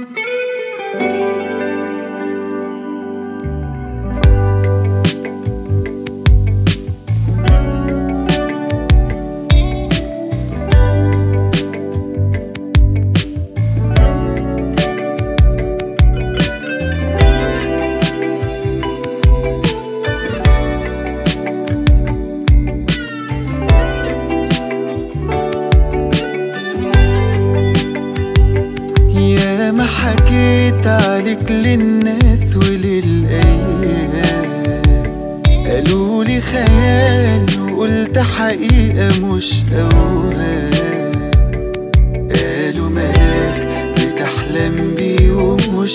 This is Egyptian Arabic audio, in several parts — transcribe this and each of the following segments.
يا ما حكيت عليك للناس وللأيام قالوا لي خيال وقلت حقيقة مش أوهام قالوا ملاك بتحلم بيه ومش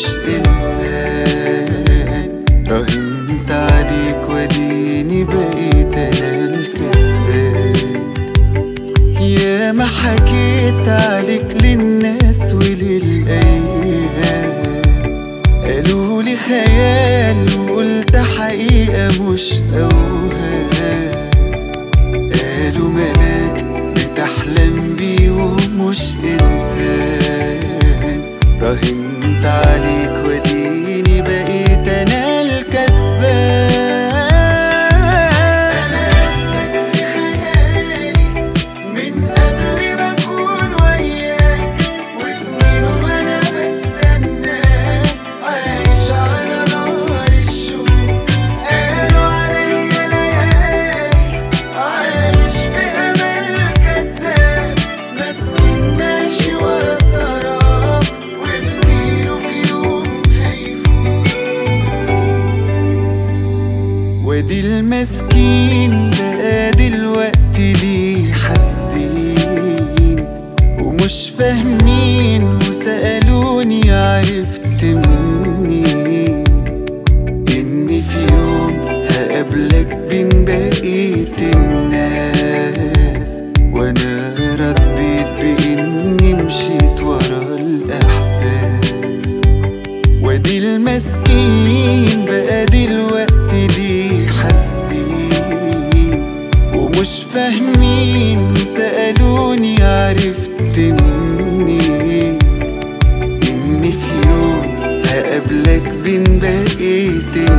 إنسان راهنت عليك وديني بقيت أنا الكسبان يا ما حكيت عليك للناس وللأيام قالوا لي خيال وقلت حقيقة مش أوهام قالوا ملاك بتحلم بيه ومش إنسان راهنت عليك وديني بقيت أنا الكسبان أنا اسمك في خيالي من قبل ما أكون وياك وسنين وأنا بستناك عايش على نار الشوق قالوا عليا ليالي عايش في أمل كداب مسكين ماشي ورا سراب ومسيره في يوم هيفوت وادي المسكين بقى دلوقتي ليه حاسدين ومش فاهمين وسألوني عرفت منين إني في يوم هقابلك بين بقية الناس وأنا رديت بإني مشيت ورا الإحساس وادي المسكين بقى دلوقتي ليه حاسدين ومش فاهمين وسألوني عرفت منين إني في يوم هقابلك بين بقية